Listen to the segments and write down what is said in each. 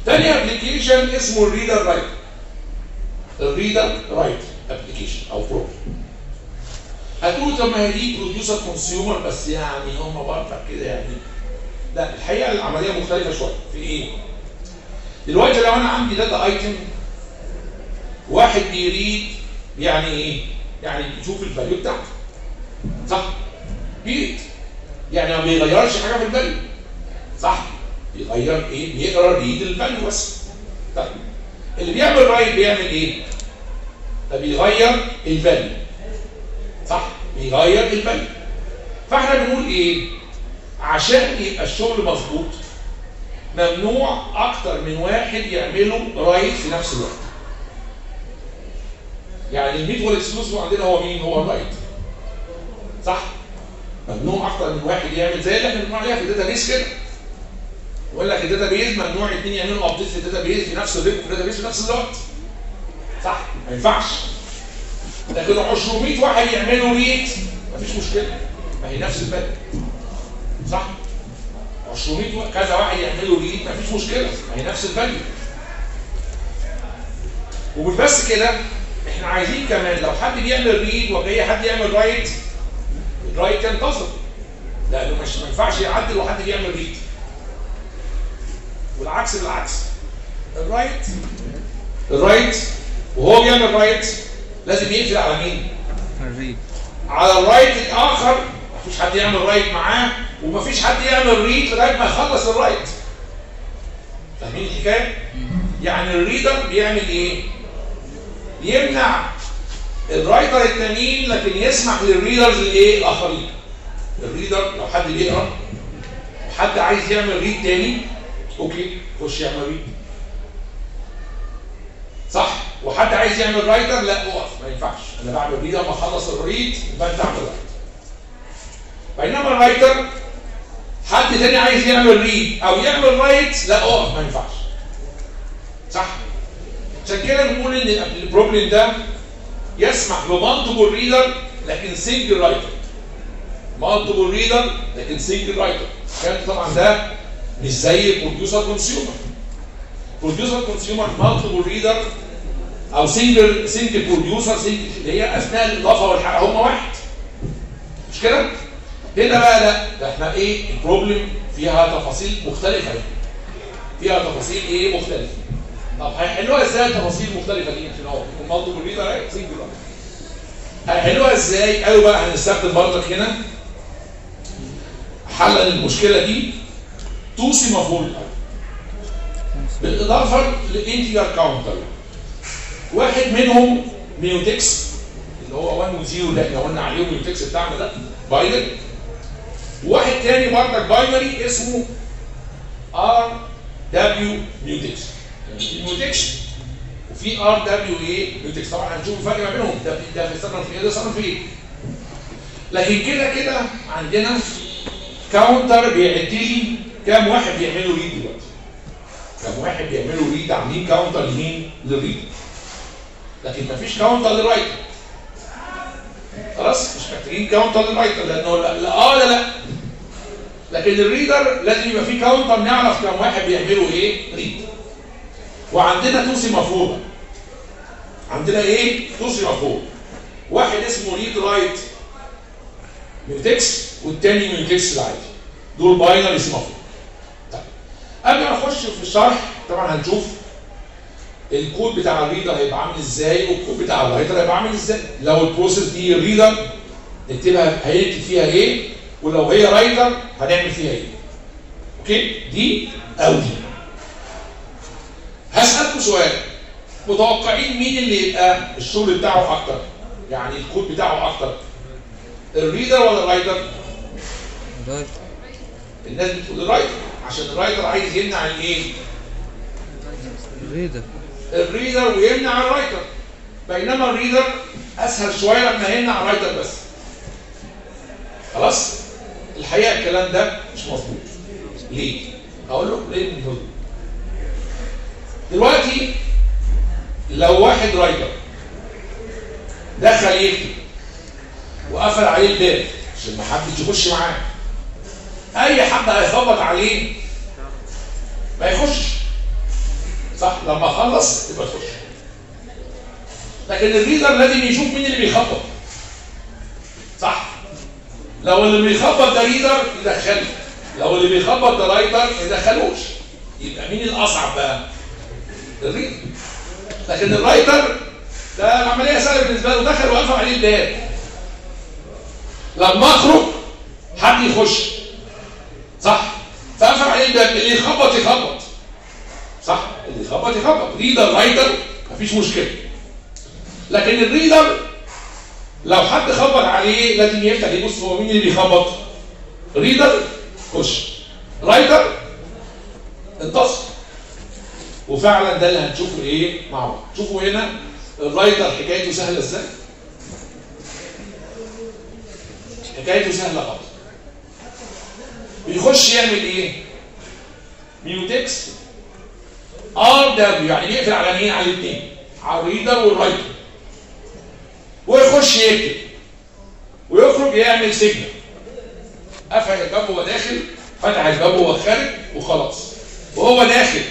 تاني ابلكيشن اسمه الريدر رايت الريدر رايت ابلكيشن او بروجرام هتقولوا طب ما هي دي بروديوسر كونسيومر بس يعني هم برضه كده يعني لا الحقيقه العمليه مختلفه شويه في ايه؟ دلوقتي لو انا عندي داتا ايتم واحد بيريد يعني ايه؟ يعني بيشوف الفاليو بتاعته صح؟ بيريد يعني ما بيغيرش حاجه في الفاليو صح؟ بيغير ايه؟ بيقرا ريد الفاليو بس طيب اللي بيعمل رايت بيعمل ايه؟ ده بيغير الفاليو صح؟ بيغير الفاليو فاحنا بنقول ايه؟ عشان يبقى الشغل مظبوط ممنوع اكتر من واحد يعملوا رايت في نفس الوقت يعني الميت والاكسكلوسيف عندنا هو مين هو الرايت صح ممنوع اكتر من واحد يعمل زي اللي احنا بنقول عليها في الداتا بيس كده يقول لك الداتا بيس ممنوع اثنين يعملوا ابديت في الداتا بيس في نفس الريت في الداتا بيس في نفس الوقت صح ما ينفعش لكن 200 واحد يعملوا ريت مفيش مشكله ما هي نفس الفاليو صح 200 كذا واحد يعملوا ريد مفيش مشكله ما هي نفس الفاليو ومش بس كده احنا عايزين كمان لو حد بيعمل ريد وجاي حد يعمل رايت الرايت ينتظر لانه مش ما ينفعش يعدل وحد بيعمل ريد والعكس بالعكس الرايت الرايت وهو بيعمل رايت لازم يقفل على مين؟ الريد على الرايت الاخر مفيش حد يعمل رايت معاه ومفيش حد يعمل ريد لغايه ما يخلص الرايت فاهمين الحكايه يعني الريدر بيعمل ايه يمنع الرايتر التانيين لكن يسمح للريدرز الايه الاخرين الريدر لو حد بيقرا وحد عايز يعمل ريد تاني اوكي خش يعمل ريد صح وحد عايز يعمل رايتر لا اقف ما ينفعش انا بعمل ريد لما اخلص الريد يبقى انت اعمل رايت بينما الرايتر حد تاني عايز يعمل ريد او يعمل رايت لا اقف ما ينفعش صح عشان كده بنقول ان البروبلم ده يسمح بمالتيبل ريدر لكن سنجل رايتر مالتيبل ريدر لكن سنجل رايتر كان طبعا ده مش زي البروديوسر كونسيومر بروديوسر كونسيومر مالتيبل ريدر او سنجل سنجل بروديوسر سنجل اللي هي اثناء الاضافه والحرق هم واحد مش كده؟ هنا بقى لا ده احنا ايه البروبلم فيها تفاصيل مختلفه يعني. فيها تفاصيل ايه مختلفه طب هيحلوها ازاي التفاصيل المختلفه دي عشان هو يكون مالتيبل ريدر اهي سنجل هيحلوها ازاي قالوا بقى هنستخدم برضك هنا حل المشكله دي تو سيمافور بالاضافه لانتجر كاونتر واحد منهم ميوتكس اللي هو 1 و0 اللي احنا قلنا عليه الميوتكس بتاعنا ده باينري واحد تاني بردك باينري اسمه ار دبليو ميوتكس الميوتكس وفي ار دبليو ايه ميوتكس طبعا هنشوف الفرق ما بينهم ده ده بيستخدم في ايه ده بيستخدم في ايه لكن كده كده عندنا كاونتر بيعد لي كام واحد بيعملوا ريد دلوقتي كام واحد بيعملوا ريد عاملين كاونتر لمين للريد لكن مفيش كاونتر للرايتر خلاص مش محتاجين كاونتر للرايتر لانه لا, لا اه لا لا لكن الريدر لازم يبقى فيه كاونتر نعرف كم واحد بيعملوا ايه ريد وعندنا توسي مفهومه عندنا ايه توسي مفهوم واحد اسمه ريد رايت ميوتكس والتاني ميوتكس العادي دول باينري مفهوم طيب قبل ما نخش في الشرح طبعا هنشوف الكود بتاع الريدر هيبقى عامل ازاي والكود بتاع الرايتر هيبقى عامل ازاي لو البروسيس دي ريدر نكتبها هيكتب فيها ايه ولو هي رايتر هنعمل فيها ايه اوكي دي او دي هسألكم سؤال متوقعين مين اللي يبقى الشغل بتاعه اكتر يعني الكود بتاعه اكتر الريدر ولا الرايتر رايت الناس بتقول الرايتر عشان الرايتر عايز يمنع الايه الريدر الريدر ويمنع الرايتر بينما الريدر اسهل شويه لما يمنع الرايتر بس خلاص الحقيقه الكلام ده مش مظبوط ليه اقول له ليه مش مظبوط دلوقتي لو واحد رايتر دخل يكتب وقفل عليه الباب عشان ما حدش يخش معاه اي حد هيخبط عليه ما يخشش صح لما اخلص يبقى تخش لكن الريدر لازم يشوف مين اللي بيخبط صح لو اللي بيخبط ده ريدر يدخله لو اللي بيخبط ده رايتر ما يدخلوش يبقى مين الاصعب بقى الريدر لكن الرايتر ده العمليه سهله بالنسبه له دخل وقفل عليه الباب لما اخرج حد يخش صح فقفل عليه الباب اللي يخبط يخبط صح اللي يخبط يخبط ريدر رايتر مفيش مشكله لكن الريدر لو حد خبط عليه لازم يفتح يبص هو مين اللي بيخبط ريدر خش رايتر انتصر وفعلا ده اللي هنشوفه ايه مع بعض شوفوا هنا الرايتر حكايته سهله ازاي حكايته سهله خالص بيخش يعمل ايه ميوتكس ار دبليو يعني بيقفل على مين على الاثنين على الريدر والرايتر ويخش يكتب ويخرج يعمل سيجنال قفل الباب وهو داخل فتح الباب وهو خارج وخلاص وهو داخل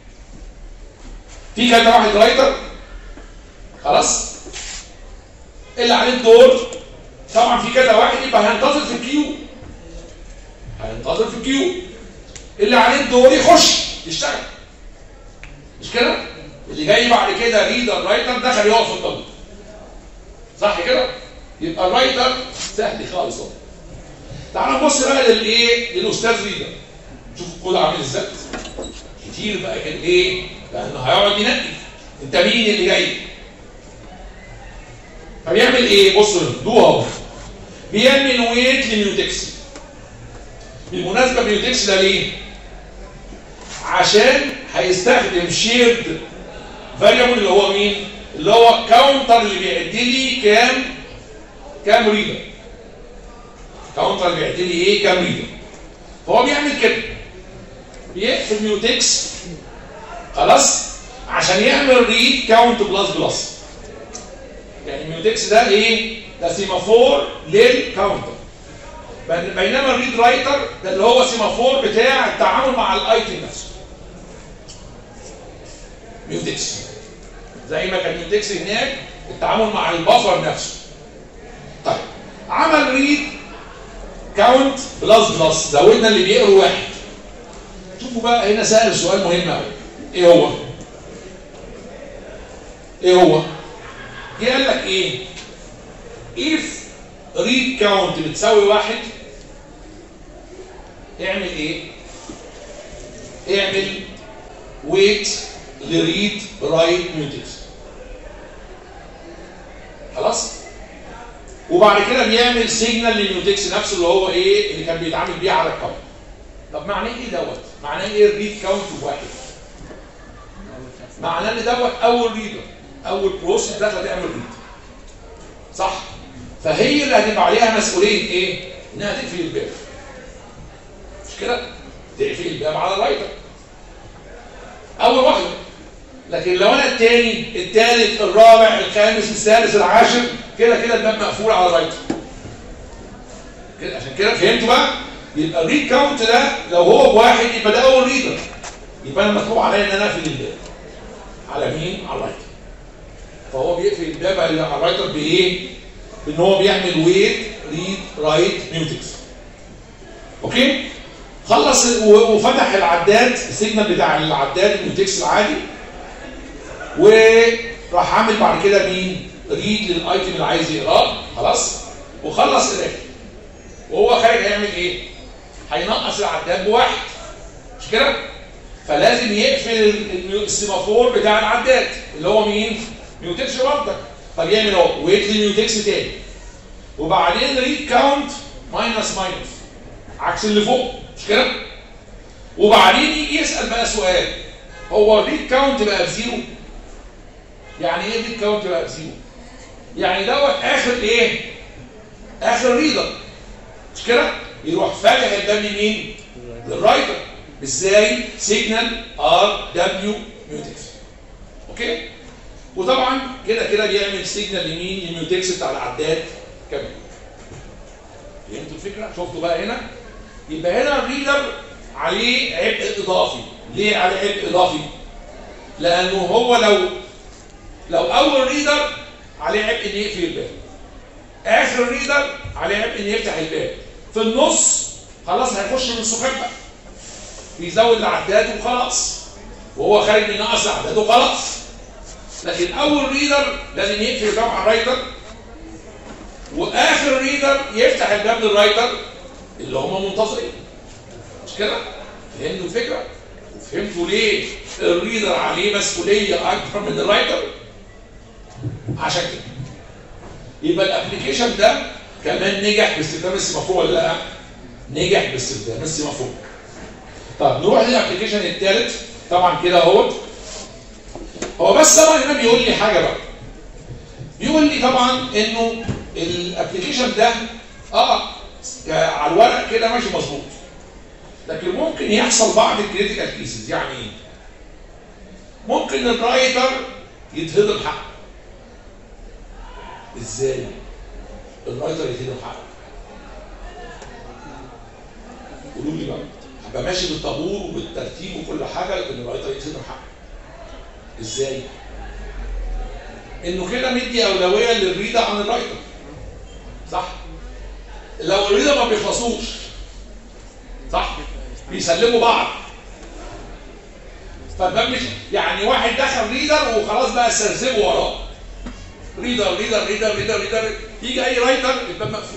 في كذا واحد رايتر خلاص اللي عليه الدور طبعا في كذا واحد يبقى هينتظر في الكيو هينتظر في الكيو اللي عليه الدور يخش يشتغل مش كده اللي جاي بعد كده ريدر رايتر دخل يقف في الطابور صح كده يبقى الرايتر سهل خالص اهو تعال نبص بقى للايه للاستاذ ريدر شوف الكود عامل ازاي كتير بقى كان ايه لانه هيقعد ينقي انت مين اللي جاي فبيعمل ايه بص دو اهو بيعمل ويت لميوتكس بالمناسبه ميوتكس ده ليه عشان هيستخدم شيرد فاريبل اللي هو مين اللي هو كاونتر اللي بيعد لي كام كام ريدر كاونتر اللي بيعد لي ايه كام ريدر فهو بيعمل كده بيقفل ميوتكس خلاص عشان يعمل ريد كاونت بلس بلس يعني ميوتكس ده ايه ده سيمافور للكاونتر بينما الريد رايتر ده اللي هو سيمافور بتاع التعامل مع الايتم نفسه ميوتكس زي ما كان ميوتكس هناك التعامل مع البفر نفسه طيب عمل ريد كاونت بلس بلس زودنا اللي بيقروا واحد شوفوا بقى هنا سأل سؤال مهم قوي ايه هو ايه هو جه قال لك ايه if read count بتساوي واحد اعمل ايه اعمل wait لريد رايت ميوتكس خلاص وبعد كده بيعمل سيجنال للميوتكس نفسه اللي هو ايه اللي كان بيتعامل بيه على الكاونت طب معناه ايه دوت معناه ايه الريد كاونت بواحد معناه ان دوت اول ريدر اول بروسيس داخله تعمل ريد صح فهي اللي هتبقى عليها مسؤوليه ايه انها تقفل الباب مش كده تقفل الباب على الرايتر اول واحده لكن لو انا الثاني الثالث الرابع الخامس السادس العاشر كده كده الباب مقفول على الرايتر كده عشان كده فهمتوا بقى يبقى الريد كاونت ده لو هو بواحد يبقى ده اول ريدر يبقى انا مطلوب عليا ان انا اقفل الباب على مين على الرايتر فهو بيقفل الباب على الرايتر بايه بان هو بيعمل ويت ريد رايت ميوتكس اوكي خلص وفتح العداد السيجنال بتاع العداد الميوتكس العادي وراح عامل بعد كده مين ريد للايتم اللي عايز يقراه خلاص وخلص قرايه وهو خارج هيعمل ايه هينقص العداد بواحد مش كده فلازم يقفل السيمافور بتاع العداد اللي هو مين ميوتكس برضك فبيعمل اهو ويت للميوتكس تاني وبعدين ريد كاونت ماينس ماينس عكس اللي فوق مش كده وبعدين يجي يسال بقى سؤال هو الريد كاونت بقى بزيرو يعني ايه الريد كاونت بقى بزيرو يعني دوت اخر ايه اخر ريدر مش كده يروح فاتح الدم مين للرايتر ازاي سيجنال ار دبليو ميوتكس اوكي وطبعا كده كده بيعمل سيجنال لمين للميوتكس بتاع العداد كمان فهمتوا الفكره شفتوا بقى هنا يبقى هنا الريدر عليه عبء اضافي ليه عليه عبء اضافي لانه هو لو لو اول ريدر عليه عبء ان يقفل الباب اخر ريدر عليه عبء ان يفتح الباب في النص خلاص هيخش من السحاب بقى بيزود العداد وخلاص وهو خارج من نقص العداد وخلاص لكن اول ريدر لازم يقفل الباب على الرايتر واخر ريدر يفتح الباب للرايتر اللي هم منتظرين مش كده فهمتوا الفكره وفهمتوا ليه الريدر عليه مسؤوليه اكبر من الرايتر عشان كده يبقى الابلكيشن ده كمان نجح باستخدام السيمافور ولا لا نجح باستخدام السيمافور طب نروح للابلكيشن الثالث طبعا كده اهو هو بس طبعا هنا بيقول لي حاجه بقى بيقول لي طبعا انه الابلكيشن ده اه على الورق كده ماشي مظبوط لكن ممكن يحصل بعض الكريتيكال كيسز يعني ايه ممكن الرايتر يتهضم حقه ازاي الرايتر يتهضم حقه قولوا لي بقى هبقى ماشي بالطابور وبالترتيب وكل حاجه لكن الرايتر يتهضم حقه ازاي انه كده مدي اولويه للريدر عن الرايتر صح لو الريدر ما بيخلصوش صح بيسلموا بعض فالباب مش يعني واحد دخل ريدر وخلاص بقى استرسبوا وراه ريدر ريدر ريدر ريدر ريدر يجي اي رايتر الباب مقفول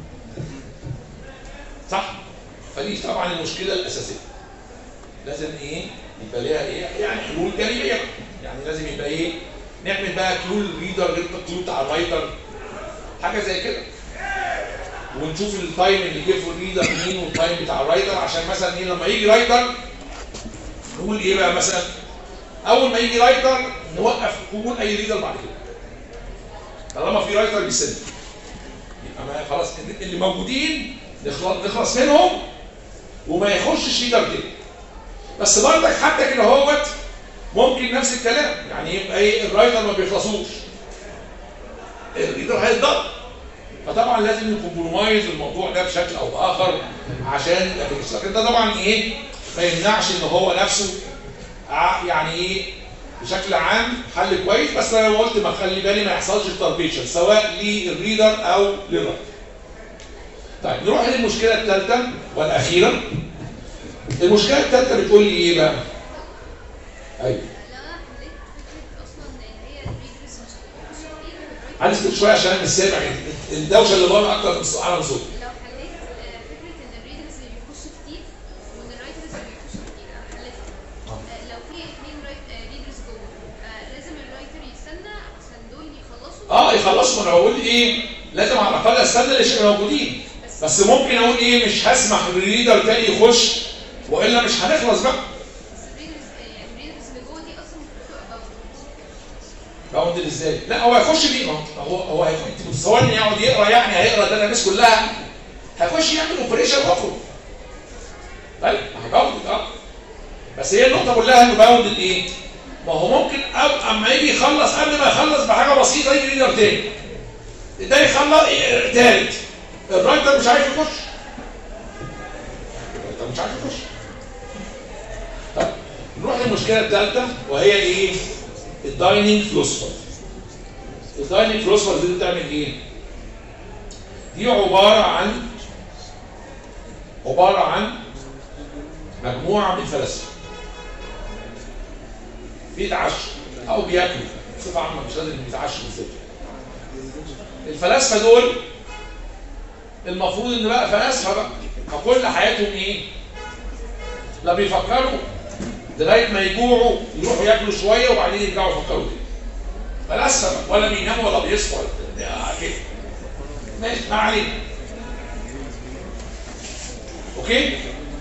صح فدي طبعا المشكله الاساسيه لازم ايه يبقى ليها ايه يعني حلول جانبيه يعني لازم يبقى ايه نعمل بقى كلول ريدر غير الكلول بتاع الرايتر حاجه زي كده ونشوف التايم اللي جه في الريدر مين والتايم بتاع الرايتر عشان مثلا ايه لما يجي رايتر نقول ايه بقى مثلا اول ما يجي رايتر نوقف قبول اي ريدر بعد كده طالما في رايتر بيسلم يبقى ما خلاص اللي موجودين نخلص نخلص منهم وما يخشش ريدر تاني بس برضك حتى كده اهوت ممكن نفس الكلام يعني يبقى ايه الرايتر ما بيخلصوش الريدر هيتضرب فطبعا لازم نكمبرومايز الموضوع ده بشكل او باخر عشان لكن ده طبعا ايه ما يمنعش ان هو نفسه يعني ايه بشكل عام حل كويس بس انا قلت ما خلي بالي ما يحصلش تربيشن سواء للريدر او للرايتر طيب نروح للمشكله الثالثه والاخيره المشكله الثالثه بتقول لي ايه بقى ايوه عايز شويه عشان انا مش سامع الدوشه اللي بره اكتر من على صوت لو حليت آه، فكره ان الريدرز اللي بيخشوا كتير وان الرايترز اللي بيخشوا كتير انا حليتها آه، لو في اثنين ريدرز جوه آه، لازم الرايتر يستنى عشان دول يخلصوا اه يخلصوا ما انا بقول ايه لازم على الاقل استنى اللي موجودين بس ممكن اقول ايه مش هسمح للريدر تاني يخش والا مش هنخلص بقى بس الريدرز يعني الريدرز اللي جوه دي اصلا المفروض تبقى باوند باوندد ازاي؟ لا هو هيخش بيه ما هو هو هيخش انت متصورني يقعد يقرا يعني هيقرا ده الناس كلها هيخش يعمل اوبريشن ويخرج طيب ما هي باوندد اه بس هي النقطه كلها انه باوندد ايه؟ ما هو ممكن أب... اما يجي يخلص قبل ما يخلص بحاجه بسيطه يجي ريدر تاني ده يخلص إيه، تالت الرايتر مش عارف يخش الرايتر مش عارف يخش طيب نروح للمشكله الثالثه وهي ايه؟ الدايننج فلوسفر الدايننج فلوسفر دي بتعمل ايه؟ دي عباره عن عباره عن مجموعه من الفلاسفه بيتعشوا او بياكلوا بصفه عامه مش لازم بيتعشوا بالذات الفلاسفه دول المفروض ان بقى فلاسفه بقى فكل حياتهم ايه؟ لا بيفكروا لغايه ما يجوعوا يروحوا ياكلوا شويه وبعدين يرجعوا يفكروا تاني فلاسفه بقى ولا بيناموا ولا بيصحوا ولا بتاع كده ماشي ما علينا اوكي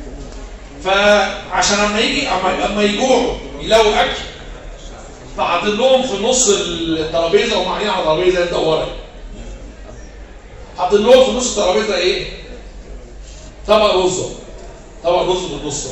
فعشان لما يجي اما اما يجوعوا يلاقوا اكل فحاطين لهم في نص الترابيزه وهم قاعدين على ترابيزه مدوره حاطين لهم في نص الترابيزه ايه؟ طبق رز طبق رز بالنص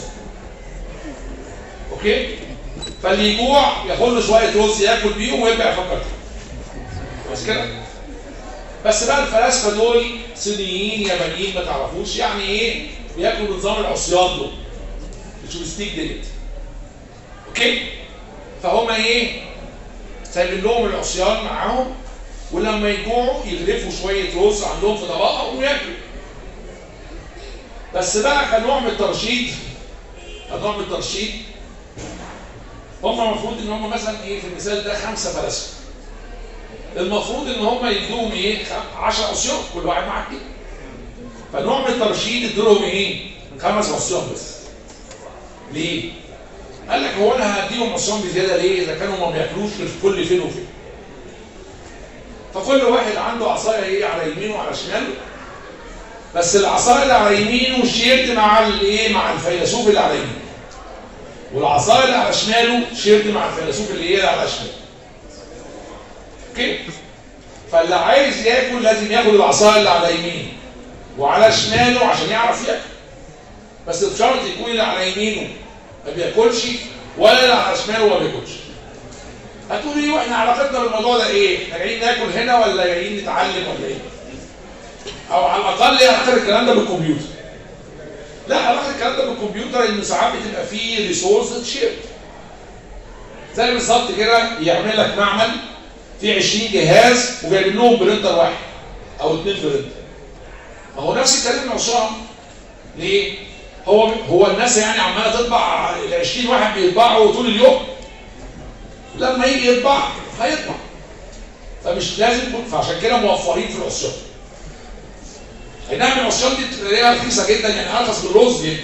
اوكي؟ فاللي يجوع ياخد له شويه رز ياكل بيهم ويرجع يفكر تاني بس كده؟ بس بقى الفلاسفه دول صينيين يابانيين ما تعرفوش يعني ايه؟ بياكلوا بنظام العصيان دول الشوبستيك ديت اوكي؟ فهم ايه سايبين لهم العصيان معاهم ولما يجوعوا يغرفوا شويه رز عندهم في طبقهم وياكلوا بس بقى كنوع من الترشيد كنوع من الترشيد هم المفروض ان هم مثلا ايه في المثال ده خمسه فلاسفه المفروض ان هم يدوهم ايه 10 عصيان كل واحد معاه كده فنوع من الترشيد ادولهم ايه خمس عصيان بس ليه قال لك هو انا هديهم عصيان بزياده ليه اذا كانوا ما بياكلوش غير كل فين وفين فكل واحد عنده عصايه ايه على يمينه وعلى شماله بس العصايه اللي على يمينه شيرت مع الايه مع الفيلسوف اللي على يمينه والعصايه اللي على شماله شيرت مع الفيلسوف اللي ايه على شماله اوكي فاللي عايز ياكل لازم ياخد العصايه اللي على يمينه وعلى شماله عشان يعرف ياكل بس بشرط يكون اللي على يمينه ما بياكلش ولا اللي على شماله ما بياكلش هتقول ايه واحنا علاقتنا بالموضوع ده ايه؟ احنا جايين ناكل هنا ولا جايين نتعلم ولا ايه؟ او على الاقل ايه علاقه الكلام ده بالكمبيوتر؟ لا علاقه الكلام ده بالكمبيوتر ان ساعات بتبقى فيه ريسورس شير زي بالظبط كده يعمل لك معمل فيه 20 جهاز وجايبين لهم برينتر واحد او اثنين برينتر ما هو نفس الكلام عصام ليه؟ هو هو الناس يعني عماله تطبع ال 20 واحد بيطبعوا طول اليوم لما يجي يطبع هيطبع فمش لازم فعشان كده موفرين في العصيان اي نعم العصيان دي تلاقيها رخيصه جدا يعني ارخص من الرز دي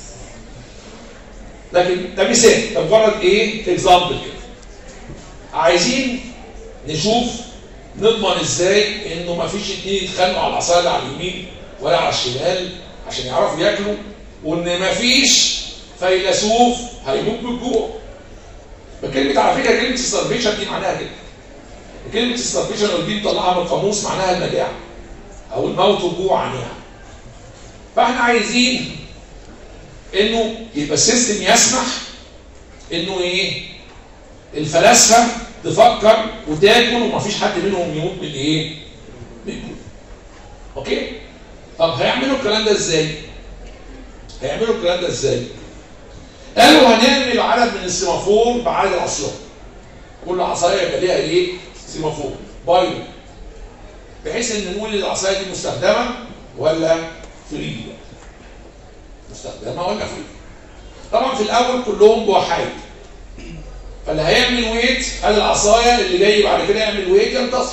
لكن ده مثال ده مجرد ايه اكزامبل كده عايزين نشوف نضمن ازاي انه ما فيش اتنين يتخانقوا على العصايه اللي على اليمين ولا على الشمال عشان يعرفوا ياكلوا وان ما فيش فيلسوف هيموت بالجوع بكلمة على فكرة كلمة السربيشن دي معناها كده كلمة السربيشن اللي دي مطلعها من القاموس معناها المجاعة أو الموت جوعا يعني فاحنا عايزين انه يبقى السيستم يسمح انه ايه الفلاسفة تفكر وتاكل ومفيش حد منهم يموت من ايه؟ من الجوع. اوكي؟ طب هيعملوا الكلام ده ازاي؟ هيعملوا الكلام ده ازاي؟ قالوا هنعمل عدد من السيمافور بعدد العصيان كل عصايه يبقى ليها ايه سيمافور بايو بحيث ان نقول العصايه دي مستخدمه ولا فري مستخدمه ولا فري طبعا في الاول كلهم بوحايد فاللي هيعمل ويت قال العصايه اللي جاي بعد كده يعمل ويت ينتصر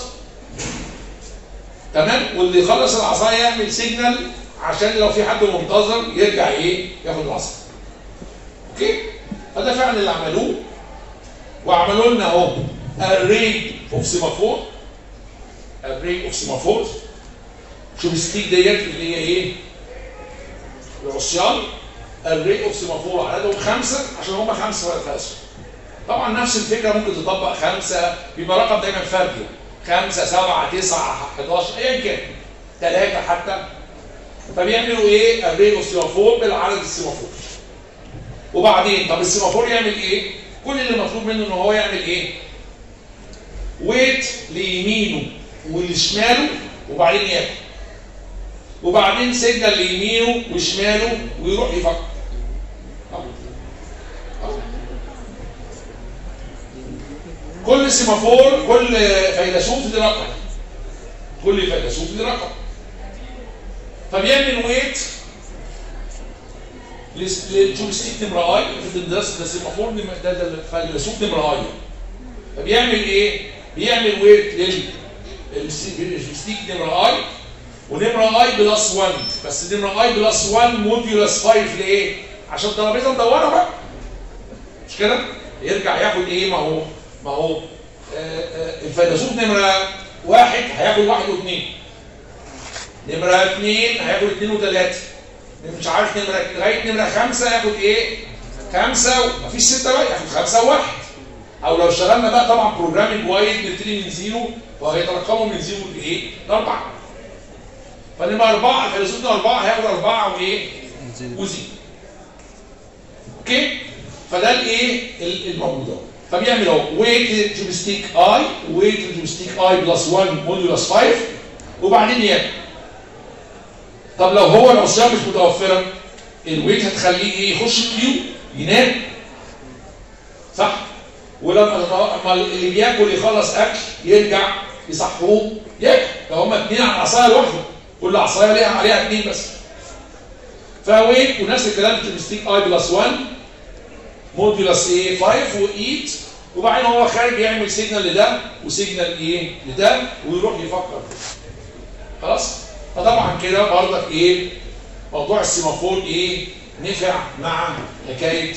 تمام واللي يخلص العصايه يعمل سيجنال عشان لو في حد منتظر يرجع ايه ياخد العصايه اوكي فده فعلا اللي عملوه وعملوا لنا اهو array اوف سيمافور array اوف سيمافور شوف الستيك ديت اللي هي ايه العصيان array اوف سيمافور عددهم خمسه عشان هم خمسه فلاسفه طبعا نفس الفكره ممكن تطبق خمسه بيبقى رقم دايما فردي خمسه سبعه تسعه 11 ايا كان ثلاثه حتى فبيعملوا ايه array اوف سيمافور بالعدد السيمافور وبعدين طب السيمافور يعمل ايه كل اللي مطلوب منه ان هو يعمل ايه ويت ليمينه ولشماله وبعدين ياكل وبعدين سيجنال ليمينه وشماله ويروح يفكر كل سيمافور كل فيلسوف ليه رقم كل فيلسوف ليه رقم فبيعمل ويت للجويستيك نمرة اي في الدراسة ده سيمافور ده ده الفيلسوف نمرة اي فبيعمل ايه؟ بيعمل ويت للجويستيك نمرة اي ونمرة اي بلس 1 بس نمرة اي بلس 1 موديولس 5 ليه؟ عشان الترابيزه مدوره بقى مش كده؟ يرجع ياخد ايه؟ ما هو ما هو آه آه الفيلسوف نمرة واحد هياخد واحد واثنين نمرة اثنين هياخد اثنين وثلاثة مش عارف نمرة لغاية نمرة خمسة ياخد ايه؟ خمسة مفيش ستة بقى ياخد خمسة وواحد أو لو اشتغلنا بقى طبعا بروجرامنج وايد نبتدي من زيرو وهيترقموا من زيرو لإيه؟ لأربعة فنبقى أربعة فيلسوفنا أربعة هياخد أربعة وإيه؟ وزيرو أوكي؟ فده الإيه؟ الموجود أهو فبيعمل اهو ويت جوبستيك اي ويت جوبستيك اي بلس 1 مودولس 5 وبعدين ياكل طب لو هو العصيان مش متوفره الويت هتخليه ايه يخش الكيو ينام صح ولما تط- أما اللي بياكل يخلص اكل يرجع يصحوه ياكل ده هما اتنين على عصايه لوحده كل عصايه ليها عليها اتنين بس فويت ونفس الكلام تمستيك اي بلس 1 موديولس ايه 5 وايت وبعدين هو خارج يعمل سيجنال لده وسيجنال ايه لده ويروح يفكر خلاص فطبعا كده برضك ايه موضوع السيمافور ايه نفع مع حكايه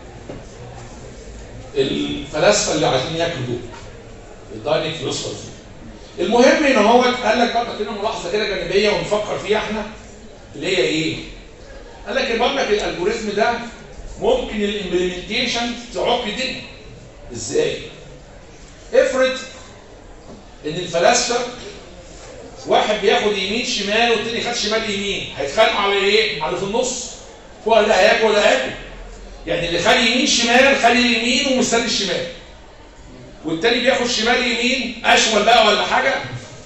الفلاسفه اللي عايزين ياكلوا دول الداينيك فيلوسفرز المهم ان هو قال لك برضه كده ملاحظه كده جانبيه ونفكر فيها احنا اللي هي ايه؟ قال لك برضك الالجوريزم ده ممكن الامبلمنتيشن تعوق الدنيا ازاي؟ افرض ان الفلاسفه واحد بياخد يمين شمال والتاني خد شمال يمين هيتخانقوا على ايه؟ على في النص هو ده هياكل ولا هياكل يعني اللي خد يمين شمال خد اليمين ومستني الشمال والتاني بياخد شمال يمين اشول بقى ولا حاجه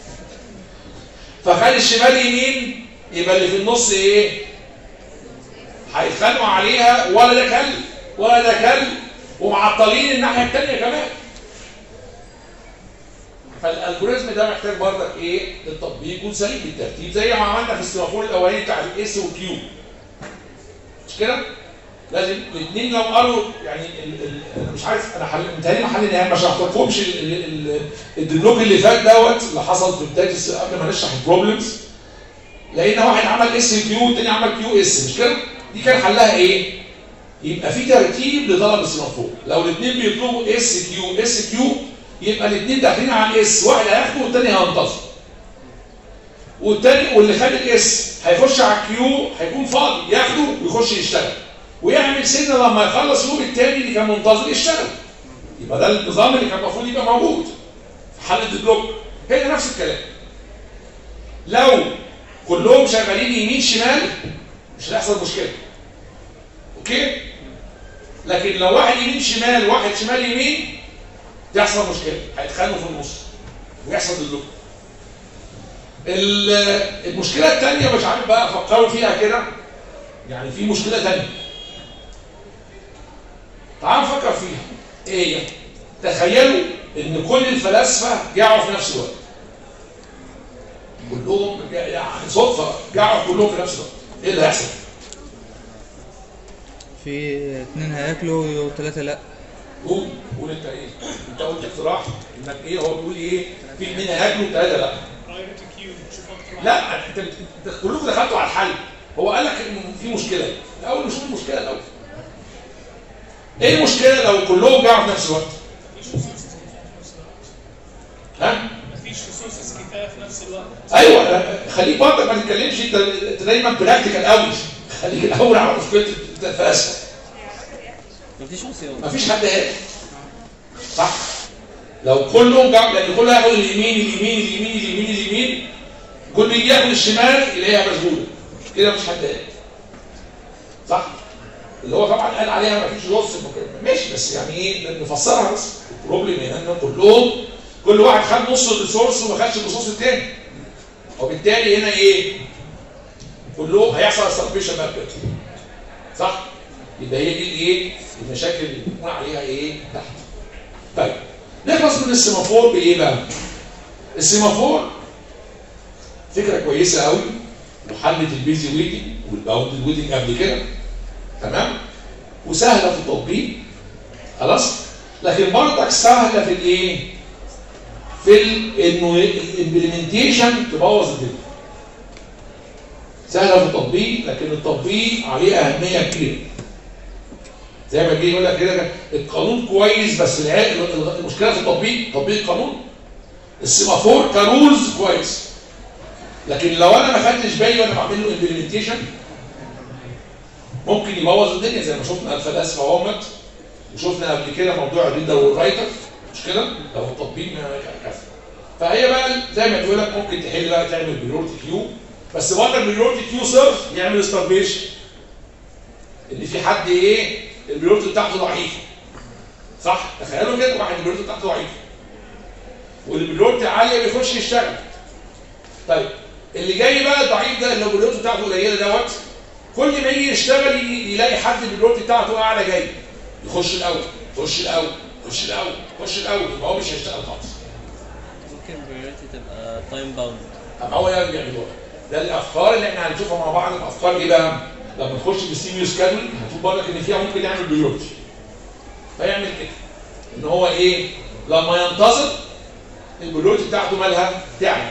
فخد الشمال يمين يبقى اللي في النص ايه هيتخانقوا عليها ولا ده كلب ولا ده كلب ومعطلين الناحيه الثانيه كمان فالالجوريزم ده محتاج برضك ايه التطبيق يكون سليم بالترتيب زي ما عملنا في السيمافور الاولاني بتاع الاس والكيو مش كده لازم الاثنين لو قالوا يعني ال ال انا مش عارف انا حل متهيألي ما حليناها ما شرحتلكمش ال- ال- ال- الديلوج اللي فات دوت اللي حصل في بدايه الس- قبل ما نشرح البروبلمز لقينا واحد عمل اس كيو والتاني عمل كيو اس مش كده؟ دي كان حلها ايه؟ يبقى في ترتيب لطلب السيمافور لو الاثنين بيطلبوا اس كيو اس كيو يبقى الاثنين داخلين على الاس واحد هياخده والتاني هينتظر والتاني واللي خد الاس هيخش على الكيو هيكون فاضي ياخده ويخش يشتغل ويعمل سيجنال لما يخلص يوم التاني اللي كان منتظر يشتغل يبقى ده النظام اللي كان المفروض يبقى موجود في حاله البلوك هنا نفس الكلام لو كلهم شغالين يمين شمال مش هيحصل مشكله اوكي لكن لو واحد يمين شمال واحد شمال يمين تحصل مشكله هيتخانقوا في النص ويحصل البلوك ال- المشكله الثانيه مش عارف بقى فكروا فيها كده يعني في مشكله ثانيه تعال نفكر فيها ايه هي تخيلوا ان كل الفلاسفه جاعوا في نفس الوقت كلهم جا- يعني صدفه جاعوا كلهم في نفس الوقت ايه اللي هيحصل في اتنين هياكلوا وثلاثة لا قول قول انت ايه انت قلت اقتراح انك ايه هو بيقول ايه في اثنين هياكلوا وثلاثه لا برايورتي كيو نشوف اكتر لا انت انت كلكم دخلتوا على الحل هو قال لك ان في مشكله الاول نشوف المشكله الاول ايه المشكله لو كلهم جاعوا في نفس الوقت مفيش ريسورسز كفايه في نفس الوقت ها مفيش ريسورسز كفايه في نفس الوقت ايوه خليك برضك ما تتكلمش انت انت دايما براكتيكال قوي خليك الاول على مشكله الفلاسفه مفيش وصيات مفيش حد قال صح لو كلهم جاب لان كله ياخد اليمين اليمين اليمين اليمين اليمين كل يجي ياخد الشمال يلاقيها مشغوله كده مفيش حد قال صح اللي هو طبعا قال عليها مفيش نص ماشي بس يعني ايه نفسرها بس البروبلم هنا ان كلهم كل واحد خد نص الريسورس وما خدش الريسورس التاني وبالتالي هنا ايه كلهم هيحصل سبريشن بقى كده صح يبقى هي دي الايه المشاكل اللي بنقول عليها ايه تحت طيب نخلص من السيمافور بايه بقى السيمافور فكره كويسه قوي وحلت البيزي ويتنج والباوند ويتنج قبل كده تمام وسهله في التطبيق خلاص لكن برضك سهله في الايه في ال- انه الامبلمنتيشن تبوظ الدنيا سهله في التطبيق لكن التطبيق عليه اهميه كبيره زي ما جه يقول لك كده القانون كويس بس الع- المشكله في التطبيق تطبيق القانون السيمافور كرولز كويس لكن لو انا ما خدتش بالي وانا بعمل له امبلمنتيشن ممكن يبوظ الدنيا زي ما شفنا الفلاسفه اهمت وشفنا قبل كده موضوع الريدر والرايتر مش كده لو التطبيق ما كذا فهي بقى زي ما تقول لك ممكن تحل بقى تعمل بيورتي كيو بس برضه البيورتي كيو صرف يعمل ستارفيشن ان في حد ايه البيورتي بتاعته ضعيفه صح تخيلوا كده واحد البيورتي بتاعته ضعيفه والبيورتي عاليه بيخش يشتغل طيب اللي جاي بقى الضعيف ده اللي هو البيورتي بتاعته قليله دوت كل ما يجي يشتغل ي- يلاقي حد البيورتي بتاعته اعلى جاي يخش الاول يخش الاول خش الاول خش الاول يبقى هو مش هيشتغل خالص ممكن بريورتي تبقى تايم باوند طب هو ده اللي بيعملوها ده الافكار اللي احنا هنشوفها مع بعض الافكار ايه بقى؟ لما تخش بالسيميو سكادول هتقول بالك ان فيها ممكن يعمل بيولوجي فيعمل كده ان هو ايه؟ لما ينتظر البيولوجي بتاعته مالها؟ تعلى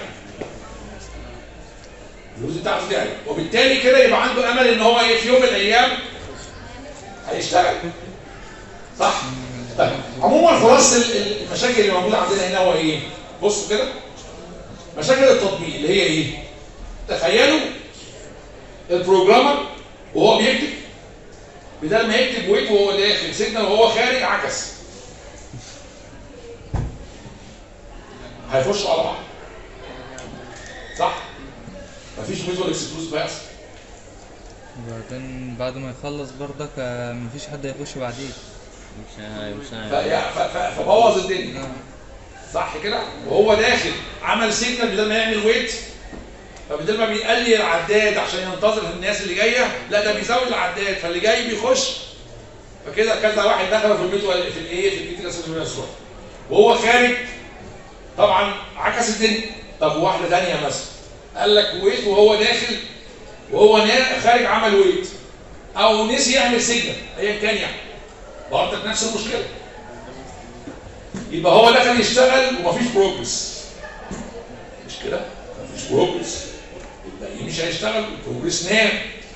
البيولوجي بتاعته تعلى وبالتالي كده يبقى عنده امل ان هو ايه في يوم من الايام هيشتغل صح؟ طيب عموما خلاص ال- ال- المشاكل اللي موجوده عندنا هنا هو ايه؟ بصوا كده مشاكل التطبيق اللي هي ايه؟ تخيلوا البروجرامر وهو بيكتب بدل ما يكتب ويت وهو داخل سيجنال وهو خارج عكس هيخشوا على بعض صح؟ مفيش فيجوال اكسكلوسيف هيحصل وبعدين بعد ما يخلص برضك آه، مفيش حد هيخش بعديه مش ه- مش ف- ه- يا- ف- ف- فبوظ الدنيا آه. صح كده وهو داخل عمل سيجنال بدل ما يعمل ويت فبدل ما بيقلل العداد عشان ينتظر الناس اللي جايه لا ده بيزود العداد فاللي جاي بيخش فكده كذا واحد دخل في البيت ولا في الايه في البيت كده وهو خارج طبعا عكس الدنيا طب واحده ثانيه مثلا قال لك ويت وهو داخل وهو نا- خارج عمل ويت او نسي يعمل سيجنال ايا كان يعني برضك نفس المشكله يبقى هو دخل يشتغل ومفيش بروجرس مش كده مفيش بروجرس يبقى مش هيشتغل البروجرس نام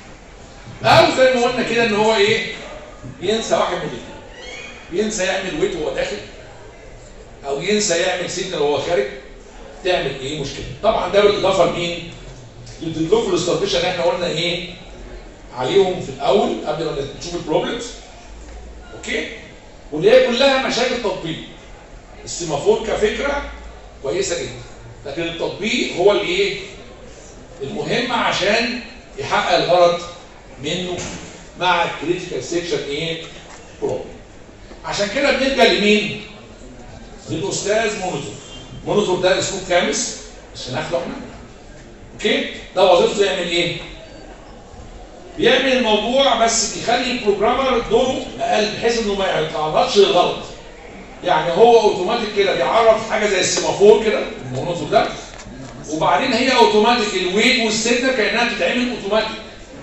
او زي ما قلنا كده ان هو ايه ينسى واحد من الاثنين ينسى يعمل ويت وهو داخل او ينسى يعمل سيجنال وهو خارج تعمل ايه مشكله طبعا ده بالاضافه لمين للديفلوب الاستراتيجيه اللي احنا قلنا ايه عليهم في الاول قبل ما نشوف البروبلمز اوكي واللي هي كلها مشاكل تطبيق السيمافور كفكره كويسه جدا لكن التطبيق هو الايه المهم عشان يحقق الغرض منه مع الكريتيكال سيكشن ايه بروبلم عشان كده بنلجا لمين للاستاذ مونيتور مونيتور ده اسمه كامس بس ناخده احنا اوكي ده وظيفته يعمل ايه بيعمل الموضوع بس بيخلي البروجرامر دوره اقل بحيث انه ما يتعرضش للغلط يعني هو اوتوماتيك كده بيعرف حاجه زي السيمافور كده المونيتور ده وبعدين هي اوتوماتيك الويت والسيجنال كانها بتتعمل اوتوماتيك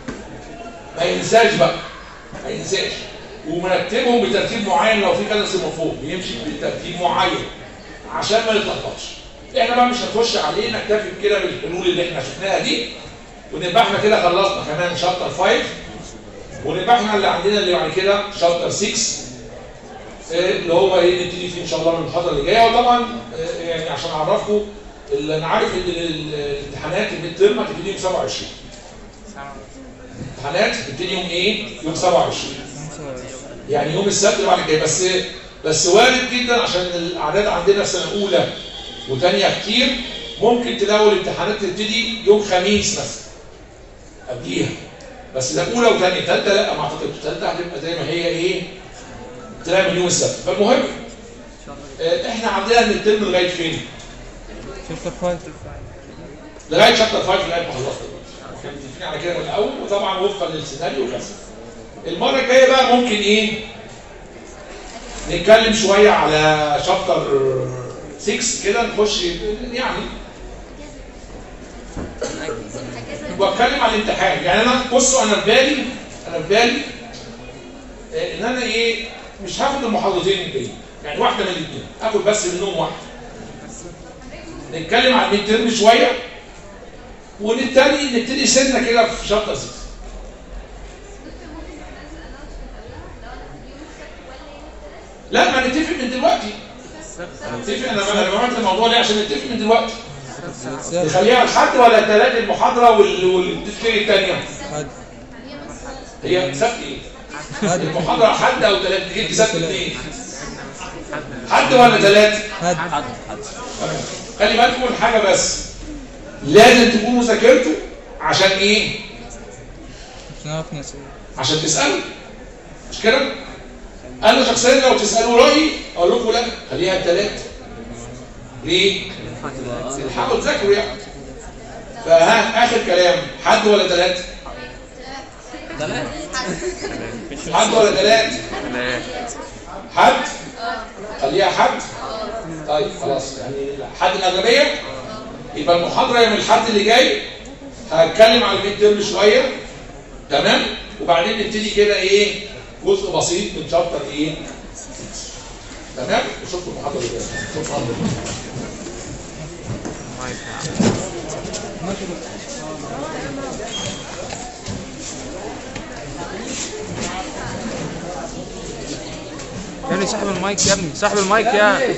ما ينساش بقى ما ينساش ومرتبهم بترتيب معين لو في كذا سيمافور بيمشي بترتيب معين عشان ما يتلخبطش احنا بقى مش هنخش عليه نكتفي كده بالحلول اللي احنا شفناها دي ونبقى احنا كده خلصنا كمان شابتر 5 ونبقى احنا اللي عندنا اللي بعد كده شابتر 6 آه، اللي هو ايه نبتدي فيه ان شاء الله من المحاضره اللي جايه وطبعا آه، يعني عشان اعرفكم اللي انا عارف ان ال- ال- الامتحانات الميد ترم هتبتدي يوم 27 امتحانات هتبتدي يوم ايه؟ يوم 27 يعني يوم السبت اللي بعد الجاي بس بس وارد جدا عشان الاعداد عندنا في سنه اولى وثانيه كتير ممكن تلاقوا الامتحانات تبتدي يوم خميس مثلا قبليها بس ده اولى وثانيه ثالثه لا ما اعتقدش ثالثه هتبقى زي ما هي ايه تلاقي من يوم السبت فالمهم آه، احنا عندنا من الترم لغايه فين؟ شابتر 5 لغايه شابتر 5 لغايه ما خلصت احنا متفقين على كده من الاول وطبعا وفقا للسيناريو وكذا المره الجايه بقى ممكن ايه نتكلم شويه على شابتر 6 كده نخش يعني واتكلم على الامتحان يعني انا بصوا انا في بالي انا في بالي آه، ان انا ايه مش هاخد المحاضرتين الجايين يعني واحده من الاثنين اخد بس منهم واحده نتكلم على الميد ترم شويه ونبتدي نبتدي سنه كده في شابتر 6 دكتور ممكن ننزل announcement قبلها لو انا في يوم السبت ولا يوم الثلاث لا ما نتفق من دلوقتي نتفق انا انا بعمل الموضوع ليه عشان نتفق من دلوقتي نخليها الحد ولا الثلاث المحاضره وال- والتفكير الثانيه حد هي سبت ايه حد المحاضره حد او ثلاث جبت سبت اثنين حد ولا ثلاث حد حد حد خلي بالكم من حاجه بس لازم تكونوا ذاكرتوا عشان ايه مش هنعرف نسأل عشان تسالوا مش كده انا شخصيا لو تسالوا رايي اقول لكم لا خليها ثلاث ليه تلحقوا تذاكروا يعني فها اخر كلام حد ولا ثلاث حد ولا ثلاث حد خليها حد طيب خلاص يعني حد الاغلبيه يبقى المحاضره يوم الحد اللي جاي هتكلم على الميد ترم شويه تمام وبعدين نبتدي كده ايه جزء بسيط من شابتر ايه تمام وشوفوا المحاضره اللي جايه شوفوا المحاضره اللي جايه يا ابني سحب المايك يا ابني سحب المايك يا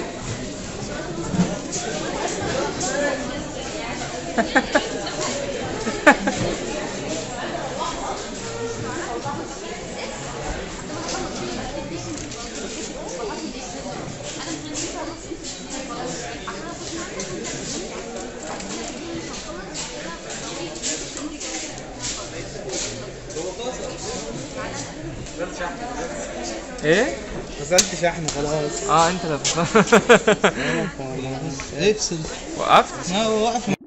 ايه فصلت شحن خلاص اه انت اللي افصل وقفت ما هو وقف